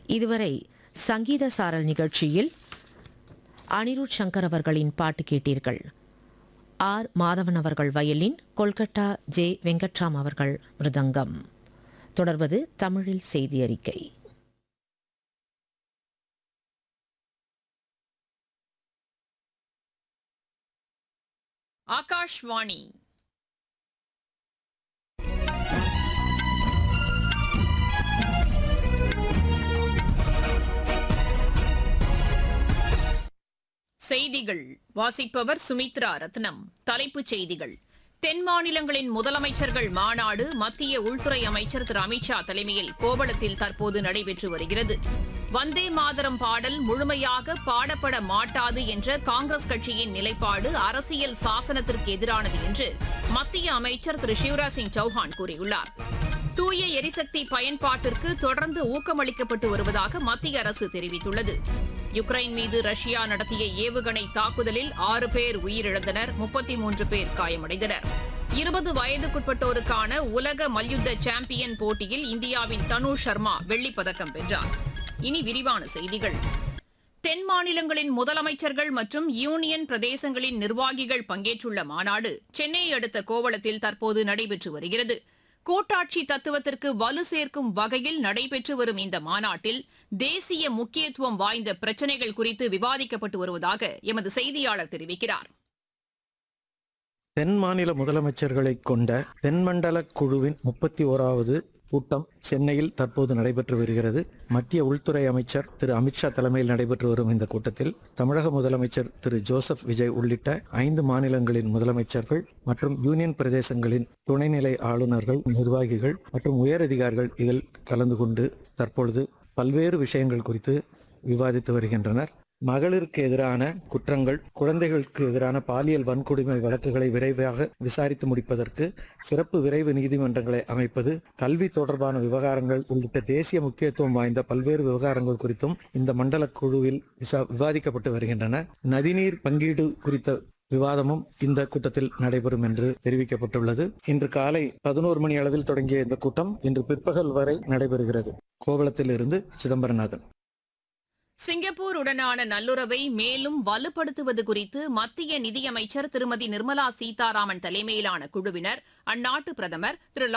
இதுவரை சங்கீத சாரல் நிகழ்ச்சியில் அனிருத் சங்கர் அவர்களின் பாட்டு கேட்டீர்கள் ஆர் மாதவன் அவர்கள் வயலின் கொல்கட்டா ஜே வெங்கட்ராம் அவர்கள் மிருதங்கம் தொடர்வது தமிழில் செய்தி அறிக்கை ஆகாஷ்வாணி செய்திகள் வாசிப்பவர் சுமித்ரா ரத்னம் தலைப்புச் செய்திகள் தென் மாநிலங்களின் முதலமைச்சர்கள் மாநாடு மத்திய உள்துறை அமைச்சர் திரு அமித்ஷா தலைமையில் கோவளத்தில் தற்போது நடைபெற்று வருகிறது வந்தே மாதரம் பாடல் முழுமையாக பாடப்பட மாட்டாது என்ற காங்கிரஸ் கட்சியின் நிலைப்பாடு அரசியல் சாசனத்திற்கு எதிரானது என்று மத்திய அமைச்சர் திரு சிவராஜ் சிங் சௌஹான் கூறியுள்ளார் தூய எரிசக்தி பயன்பாட்டிற்கு தொடர்ந்து ஊக்கமளிக்கப்பட்டு வருவதாக மத்திய அரசு தெரிவித்துள்ளது யுக்ரைன் மீது ரஷ்யா நடத்திய ஏவுகணை தாக்குதலில் ஆறு பேர் உயிரிழந்தனர் முப்பத்தி மூன்று பேர் காயமடைந்தனர் இருபது வயதுக்குட்பட்டோருக்கான உலக மல்யுத்த சாம்பியன் போட்டியில் இந்தியாவின் தனு சர்மா வெள்ளிப் பதக்கம் வென்றார் இனி விரிவான செய்திகள் தென் மாநிலங்களின் முதலமைச்சர்கள் மற்றும் யூனியன் பிரதேசங்களின் நிர்வாகிகள் பங்கேற்றுள்ள மாநாடு சென்னையை அடுத்த கோவளத்தில் தற்போது நடைபெற்று வருகிறது கூட்டாட்சி தத்துவத்திற்கு வலு சேர்க்கும் வகையில் நடைபெற்று வரும் இந்த மாநாட்டில் தேசிய முக்கியத்துவம் வாய்ந்த பிரச்சினைகள் குறித்து விவாதிக்கப்பட்டு வருவதாக எமது செய்தியாளர் தெரிவிக்கிறார் தென் மாநில முதலமைச்சர்களை கொண்ட தென்மண்டல குழுவின் முப்பத்தி ஓராவது கூட்டம் சென்னையில் தற்போது நடைபெற்று வருகிறது மத்திய உள்துறை அமைச்சர் திரு அமித்ஷா தலைமையில் நடைபெற்று வரும் இந்த கூட்டத்தில் தமிழக முதலமைச்சர் திரு ஜோசப் விஜய் உள்ளிட்ட ஐந்து மாநிலங்களின் முதலமைச்சர்கள் மற்றும் யூனியன் பிரதேசங்களின் துணைநிலை ஆளுநர்கள் நிர்வாகிகள் மற்றும் உயரதிகாரிகள் இதில் கலந்து கொண்டு தற்பொழுது பல்வேறு விஷயங்கள் குறித்து விவாதித்து வருகின்றனர் மகளிருக்கு எதிரான குற்றங்கள் குழந்தைகளுக்கு எதிரான பாலியல் வன்கொடுமை வழக்குகளை விரைவாக விசாரித்து முடிப்பதற்கு சிறப்பு விரைவு நீதிமன்றங்களை அமைப்பது கல்வி தொடர்பான விவகாரங்கள் உள்ளிட்ட தேசிய முக்கியத்துவம் வாய்ந்த பல்வேறு விவகாரங்கள் குறித்தும் இந்த மண்டல குழுவில் விசா- விவாதிக்கப்பட்டு வருகின்றன நதிநீர் பங்கீடு குறித்த விவாதமும் இந்த கூட்டத்தில் நடைபெறும் என்று தெரிவிக்கப்பட்டுள்ளது இன்று காலை பதினோரு மணி அளவில் தொடங்கிய இந்த கூட்டம் இன்று பிற்பகல் வரை நடைபெறுகிறது கோவளத்தில் இருந்து சிதம்பரநாதன் சிங்கப்பூர் உடனான நல்லுறவை மேலும் வலுப்படுத்துவது குறித்து மத்திய நிதியமைச்சர் திருமதி நிர்மலா சீதாராமன் தலைமையிலான குழுவினர் அந்நாட்டு பிரதமர் திரு